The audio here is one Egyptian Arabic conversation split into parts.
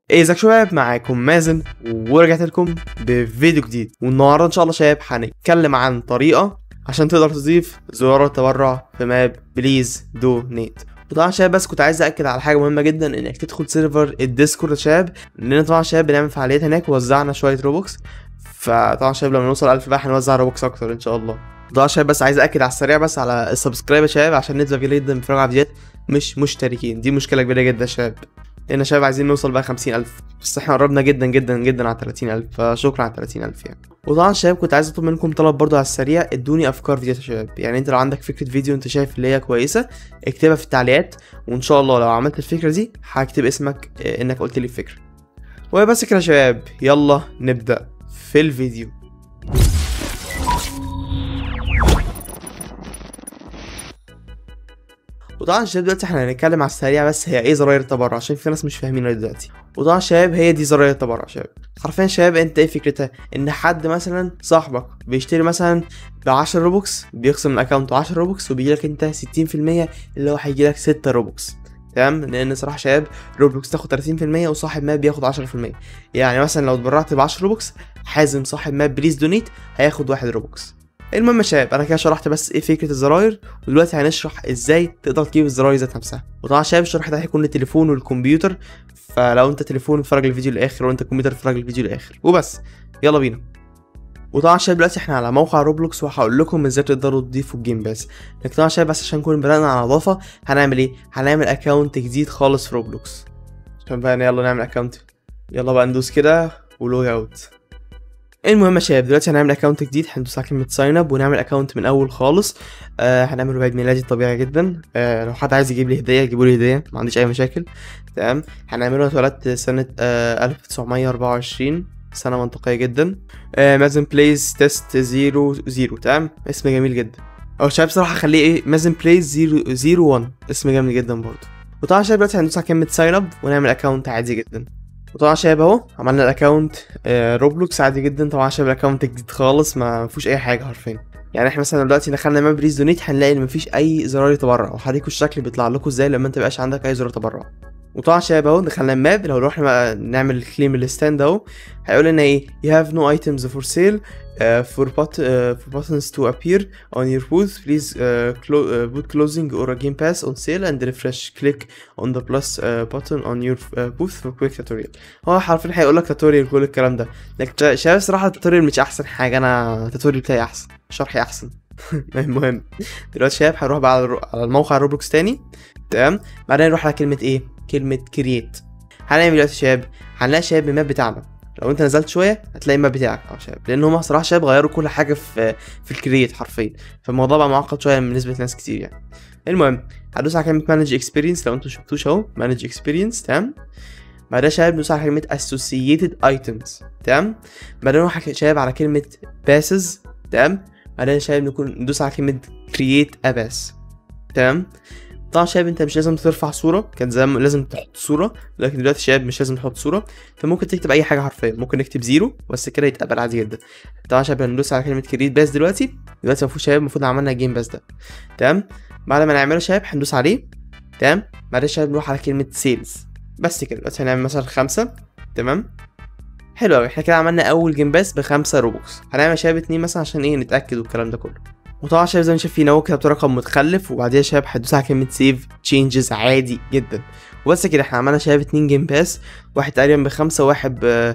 ازيك شباب معاكم مازن ورجعت لكم بفيديو جديد والنهارده ان شاء الله شباب هنتكلم عن طريقه عشان تقدر تضيف زرار التبرع في ماب بليز دو نيت وطبعا شباب بس كنت عايز اكد على حاجه مهمه جدا انك تدخل سيرفر الديسكورد يا شباب لان طبعا شباب بنعمل فعاليات هناك ووزعنا شويه روبوكس فطبعا شباب لما نوصل 1000 بقى هنوزع روبوكس اكتر ان شاء الله طبعا شباب بس عايز اكد على السريع بس على السبسكرايب يا شباب عشان نسبه كبيره جدا بيتفرجوا على فيديوهات مش مشتركين دي مشكله كبيره جدا يا شباب لان شباب عايزين نوصل بقى 50000 بس احنا قربنا جدا جدا جدا على 30000 فشكرا على 30000 يعني وطبعا شباب كنت عايز اطلب منكم طلب برضو على السريع ادوني افكار فيديوهات يا شباب يعني انت لو عندك فكره فيديو انت شايف اللي هي كويسه اكتبها في التعليقات وان شاء الله لو عملت الفكره دي هكتب اسمك اه، انك قلت لي الفكره وبس كده يا شباب يلا نبدا في الفيديو وطبعا شباب دلوقتي احنا هنتكلم على السريع بس هي ايه زراير التبرع عشان في ناس مش فاهمينها دلوقتي وطبعا شباب هي دي زراير التبرع شباب حرفيا شباب انت ايه فكرتها ان حد مثلا صاحبك بيشتري مثلا ب 10 روبوكس بيخصم من اكونته 10 روبوكس وبيجيلك انت 60% اللي هو هيجيلك 6 روبوكس تمام لان صراحه شباب روبلوكس تاخد 30% وصاحب ماب بياخد 10% يعني مثلا لو اتبرعت ب 10 روبوكس حازم صاحب ماب بليز دونيت هياخد واحد روبوكس المهم يا شباب انا كده شرحت بس ايه فكره الزراير ودلوقتي هنشرح ازاي تقدر تجيب الزراير ذات نفسها وطبعا شباب الشرح ده هيكون للتليفون والكمبيوتر فلو انت تليفون اتفرج الفيديو للاخر وانت كمبيوتر اتفرج الفيديو للاخر وبس يلا بينا وطبعا شباب دلوقتي احنا على موقع روبلوكس وهقول لكم ازاي تقدروا تضيفوا الجيم باس لكن طبعا شباب بس عشان نكون بدأنا على نظافه هنعمل ايه هنعمل اكونت جديد خالص في روبلوكس عشان بقى يلا نعمل اكونت يلا بقى ندوس كده ولوج اوت المهم يا شباب دلوقتي هنعمل اكونت جديد هندوس على كلمه ساين اب ونعمل اكونت من اول خالص آه هنعمل له عيد ميلادي طبيعي جدا آه لو حد عايز يجيب لي هديه يجيبوا لي هديه ما عنديش اي مشاكل تمام هنعمله اتولدت سنه آه 1924 سنه منطقيه جدا آه مازن بلايز تيست زيرو زيرو تمام اسم جميل جدا او شباب بصراحه خليه ايه مازن بلايز زيرو زيرو 1 اسم جميل جدا برضه وطبعا شباب دلوقتي هندوس على كلمه ساين اب ونعمل اكونت عادي جدا وطبعا شباب اهو عملنا الاكونت آه روبلوكس عادي جدا طبعا شباب الاكونت جديد خالص ما فيهوش اي حاجه حرفيا يعني احنا مثلا دلوقتي دخلنا ماب ريز دونيت هنلاقي ان مفيش اي زرار تبرع وهوريكم الشكل بيطلع لكم ازاي لما انت مبقاش عندك اي زرار تبرع وطبعا شباب اهو دخلنا الماب لو رحنا بقى نعمل كليم الستاند اهو هيقول لنا ايه you have no items for sale uh, for, but, uh, for buttons to appear on your booth please uh, clo- uh, put closing or a game pass on sale and refresh click on the plus uh, button on your uh, booth for quick tutorial هو حرفيا هيقول لك tutorial كل الكلام ده لكن شباب صراحه التوتوريال مش احسن حاجه انا التوتوريال بتاعي احسن شرحي احسن المهم دلوقتي شباب هنروح بقى على الرو- على الموقع روبلوكس تاني تمام بعدين نروح على كلمه ايه كلمه كرييت هنعمل دلوقتي شباب هنلاقي شباب الماب بتاعنا لو انت نزلت شويه هتلاقي الماب بتاعك اه شباب لان هم صراحه شباب غيروا كل حاجه في في الكرييت حرفيا فالموضوع بقى معقد شويه بالنسبه لناس كتير يعني المهم هدوس على كلمه مانج اكسبيرينس لو انتوا شفتوش اهو مانج اكسبيرينس تمام بعدها يا شباب ندوس على كلمه associated items تمام بعدين نروح يا شباب على كلمه passes تمام بعدين يا شباب نكون ندوس على كلمه create a pass تمام طبعا شباب انت مش لازم ترفع صوره كان زمان لازم تحط صوره لكن دلوقتي شباب مش لازم تحط صوره فممكن تكتب اي حاجه حرفيا ممكن نكتب زيرو بس كده يتقبل عادي جدا طبعا شباب هندوس على كلمه كريت باس دلوقتي دلوقتي المفروض شباب المفروض عملنا الجيم باس ده تمام بعد ما نعمله شباب هندوس عليه تمام بعدين شباب نروح على كلمه سيلز بس كده دلوقتي هنعمل مثلا خمسة تمام حلو قوي احنا كده عملنا اول جيم باس بخمسة روبوكس هنعمل شباب اتنين مثلا عشان ايه نتاكد والكلام ده كله وطبعا شباب زي ما شايفين اهو كتبت رقم متخلف وبعديها شباب هتدوس على كلمه سيف تشينجز عادي جدا وبس كده احنا عملنا شباب اتنين جيم باس واحد تقريبا بخمسة وواحد ب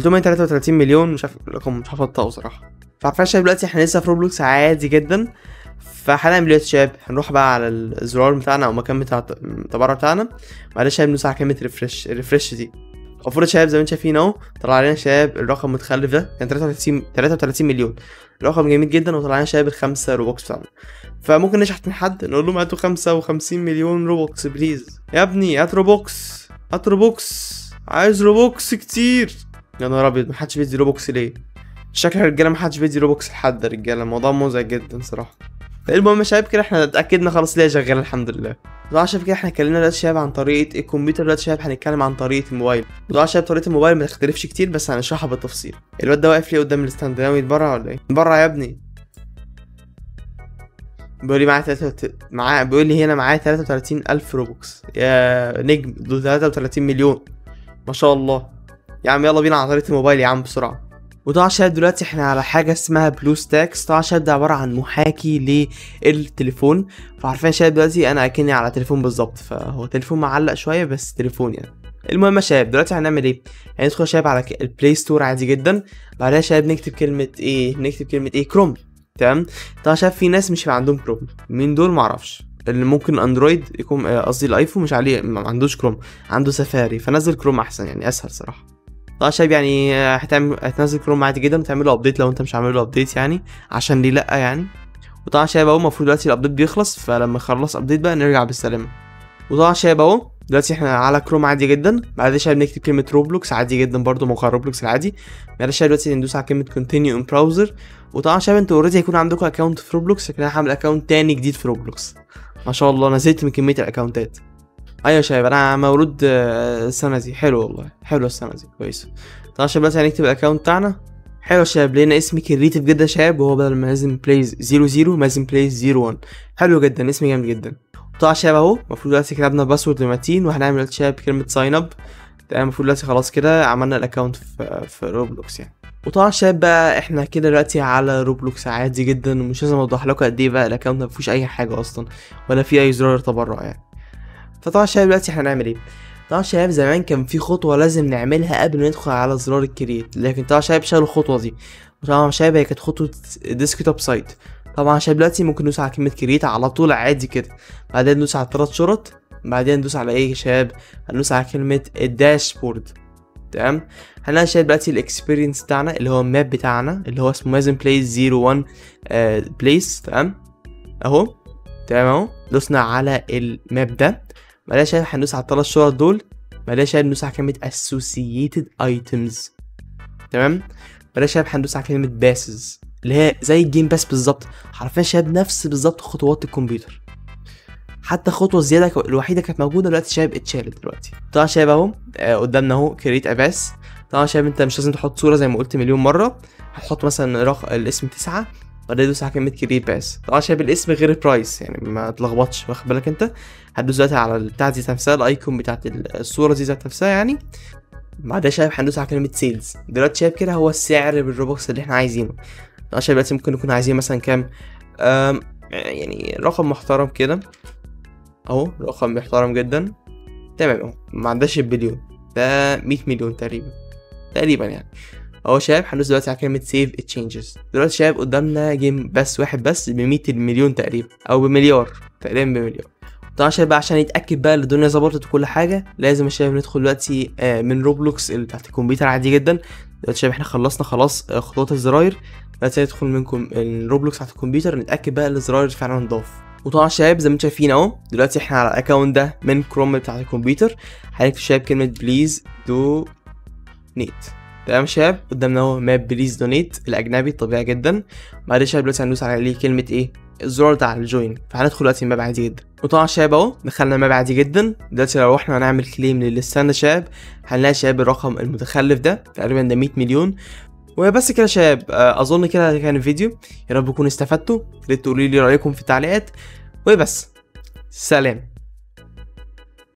333 مليون مش عارف الرقم مش عارف انطقه صراحه فعارفين شباب دلوقتي احنا لسه في روبلوكس عادي جدا فهنعمل دلوقتي شباب هنروح بقى على الزرار بتاعنا او المكان بتاع التبرع بتاعنا بعدين شباب ندوس على كلمه ريفرش ريفرش دي المفروض شباب زي ما انتم شايفين اهو طلع لنا شباب الرقم المتخلف ده كان 33 33 مليون رقم جميل جدا وطلع لنا شباب الخمسة روبوكس بتاعنا فممكن نشحت من حد نقول لهم هاتوا 55 مليون روبوكس بليز يا ابني هات روبوكس هات روبوكس عايز روبوكس كتير يا نهار ابيض محدش بيدي روبوكس ليه شكل الرجاله محدش بيدي روبوكس لحد يا رجاله الموضوع مزعج جدا صراحه المهم يا شباب كده احنا اتاكدنا خلاص ليه شغال الحمد لله وطبعا شباب كده احنا اتكلمنا دلوقتي شباب عن طريقه الكمبيوتر دلوقتي شباب هنتكلم عن طريقه الموبايل وطبعا شباب طريقه الموبايل ما تختلفش كتير بس هنشرحها بالتفصيل الواد ده واقف ليه قدام الستاند ناوي يتبرع ولا ايه يتبرع يا ابني بيقول لي معايا تلاتة معاه بيقول لي هنا معايا 33 ألف روبوكس يا نجم دول 33 مليون ما شاء الله يا عم يلا بينا على طريقه الموبايل يا عم بسرعه وطبعا شايف دلوقتي احنا على حاجه اسمها بلو ستاكس طبعا شايف ده عباره عن محاكي للتليفون فعارفين شايف دلوقتي انا اكني على تليفون بالظبط فهو تليفون معلق شويه بس تليفون يعني المهم يا شباب دلوقتي هنعمل ايه هندخل يا شباب على ك- البلاي ستور عادي جدا بعدها يا شباب نكتب كلمه ايه نكتب كلمه ايه كروم تمام طبعا شايف في ناس مش هيبقى عندهم كروم مين دول معرفش اللي ممكن اندرويد يكون آه، قصدي الايفون مش عليه ما عندوش كروم عنده سفاري فنزل كروم احسن يعني اسهل صراحه طبعا شايف يعني آه، هتعمل هتنزل كروم عادي جدا وتعمل له ابديت لو انت مش عامل له ابديت يعني عشان ليه لا يعني وطبعا شايف اهو المفروض دلوقتي الابديت بيخلص فلما يخلص ابديت بقى نرجع بالسلامه وطبعا شايف اهو دلوقتي احنا على كروم عادي جدا بعد شايف نكتب كلمه روبلوكس عادي جدا برضو موقع روبلوكس العادي بعد شايف دلوقتي ندوس على كلمه كونتينيو ان براوزر وطبعا شايف انتوا اوريدي هيكون عندكم اكونت في روبلوكس لكن انا هعمل اكونت تاني جديد في روبلوكس ما شاء الله نزلت من كميه الاكونتات ايوه يا شباب انا مولود آه، السنه دي حلو والله حلو السنه دي كويس طبعا شباب دلوقتي هنكتب الاكونت بتاعنا حلو يا شباب لقينا اسمي كريتيف جدا يا شباب وهو بدل ما لازم بلايز 00 لازم بلايز 01 حلو جدا اسمي جامد جدا طبعا شباب اهو المفروض دلوقتي كتبنا باسورد لمتين وهنعمل دلوقتي شباب كلمه ساين اب تمام المفروض دلوقتي خلاص كده عملنا الاكونت في في روبلوكس يعني وطبعا شباب بقى احنا كده دلوقتي على روبلوكس عادي جدا ومش لازم اوضح لكم قد ايه بقى الاكونت ما فيهوش اي حاجه اصلا ولا فيه اي زرار تبرع يعني فطبعا شباب دلوقتي احنا هنعمل ايه طبعا شباب زمان كان في خطوه لازم نعملها قبل ما ندخل على زرار الكرييت لكن طبعا شباب شالوا الخطوه دي وطبعا شباب هي كانت خطوه ديسكتوب سايت طبعا شباب دلوقتي ممكن ندوس على كلمه كرييت على طول عادي كده بعدين ندوس على الثلاث شرط بعدين ندوس على ايه يا شباب هندوس على كلمه الداشبورد تمام هنلاقي شباب دلوقتي الاكسبيرينس بتاعنا اللي هو الماب بتاعنا اللي هو اسمه مازن بلايز 01 بليس تمام اهو تمام اهو دوسنا على الماب ده بعدها شايف هندوس على الثلاث شرط دول بعدها شايف ندوس على كلمة associated items تمام بعدها شايف هندوس على كلمة باسز اللي هي زي الجيم باس بالظبط حرفيا شايف نفس بالظبط خطوات الكمبيوتر حتى خطوة زيادة ك- الوحيدة كانت موجودة دلوقتي شايف اتشالت دلوقتي طبعا شايف اهو آه، قدامنا اهو كريت اباس طبعا شايف انت مش لازم تحط صورة زي ما قلت مليون مرة هتحط مثلا رق... الاسم تسعة بعدين تدوس على كلمة كريت باس طبعا شايف الاسم غير البرايس يعني ما تلخبطش واخد بالك انت هتدوس دلوقتي على البتاعة دي نفسها الايكون بتاعت الصورة دي ذات نفسها يعني بعدها شايف هندوس على كلمة سيلز دلوقتي شايف كده هو السعر بالروبوكس اللي احنا عايزينه طبعا شايف دلوقتي ممكن نكون عايزين مثلا كام أم يعني رقم محترم كده اهو رقم محترم جدا تمام اهو ما عندهاش البليون ده 100 مليون تقريبا تقريبا يعني اهو شباب هندوس دلوقتي على كلمة سيف تشينجز دلوقتي شباب قدامنا جيم بس واحد بس ب 100 مليون تقريبا او بمليار تقريبا بمليار طبعا شباب بقى عشان يتاكد بقى ان الدنيا ظبطت وكل حاجه لازم الشباب ندخل دلوقتي آه، من روبلوكس اللي بتاعت الكمبيوتر عادي جدا دلوقتي شباب احنا خلصنا خلاص آه، خطوات الزراير دلوقتي ندخل منكم الروبلوكس بتاعت الكمبيوتر نتاكد بقى ان الزراير فعلا انضاف وطبعا شباب زي ما انتم شايفين اهو دلوقتي احنا على الاكونت ده من كروم بتاعت الكمبيوتر هنكتب شباب كلمه بليز دو نيت تمام شباب قدامنا اهو ماب بليز دونيت الاجنبي طبيعي جدا بعد شباب دلوقتي هندوس عليه كلمه ايه الزرار بتاع الجوين فهندخل دلوقتي الماب عادي جدا وطبعا شباب اهو دخلنا الماب عادي جدا دلوقتي لو احنا هنعمل كليم للستاند شباب هنلاقي شباب الرقم المتخلف ده تقريبا ده 100 مليون وبس كده يا شباب آه، اظن كده كان الفيديو يا رب تكونوا استفدتوا يا ريت تقولوا لي رايكم في التعليقات وبس سلام